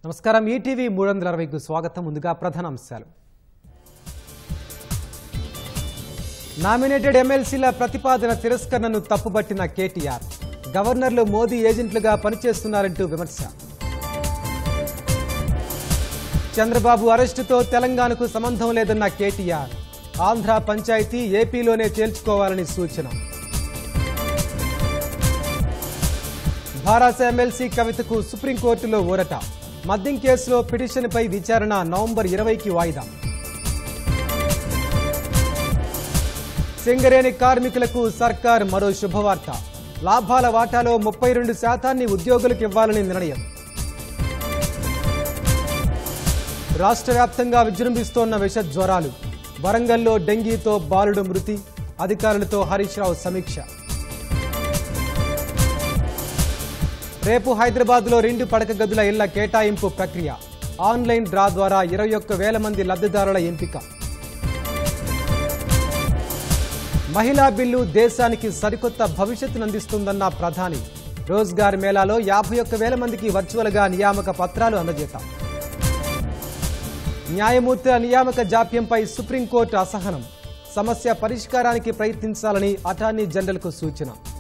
నమస్కారం ఈటీవీ మూడు వందల అరవైకు స్వాగతం ముందుగా ప్రధాన అంశాలు నామినేటెడ్ ఎమ్మెల్సీల ప్రతిపాదన తిరస్కరణను తప్పుబట్టిన కేటీఆర్ గవర్నర్లు మోదీ ఏజెంట్లుగా పనిచేస్తున్నారంటూ విమర్శ చంద్రబాబు అరెస్టుతో తెలంగాణకు సంబంధం లేదన్న కేటీఆర్ ఆంధ్ర పంచాయతీ ఏపీలోనే తేల్చుకోవాలని సూచన భారాస ఎమ్మెల్సీ కవితకు సుప్రీంకోర్టులో ఊరట మద్యం కేసులో పిటిషన్పై విచారణ నవంబర్ ఇరవైకి వాయిదా సింగరేణి కార్మికులకు సర్కార్ మరో శుభవార్త లాభాల వాటాలో ముప్పై రెండు శాతాన్ని ఉద్యోగులకు ఇవ్వాలని నిర్ణయం రాష్ట్ర వ్యాప్తంగా విజృంభిస్తోన్న విష జ్వరాలు వరంగల్లో డెంగీతో బాలుడు మృతి అధికారులతో హరీష్ రావు సమీక్ష రేపు హైదరాబాద్లో రెండు పడక గదుల ఇళ్ల కేటాయింపు ప్రక్రియ ఆన్లైన్ డ్రా ద్వారా ఇరవై ఒక్క వేల మంది లబ్ధిదారుల ఎంపిక మహిళా బిల్లు దేశానికి సరికొత్త భవిష్యత్తును అందిస్తుందన్న ప్రధాని రోజ్గార్ మేళాలో యాభై ఒక్క వేల మందికి వర్చువల్గా నియామక పత్రాలు అందజేత న్యాయమూర్తుల నియామక జాప్యంపై సుప్రీంకోర్టు అసహనం సమస్య పరిష్కారానికి ప్రయత్నించాలని అటార్నీ జనరల్కు సూచన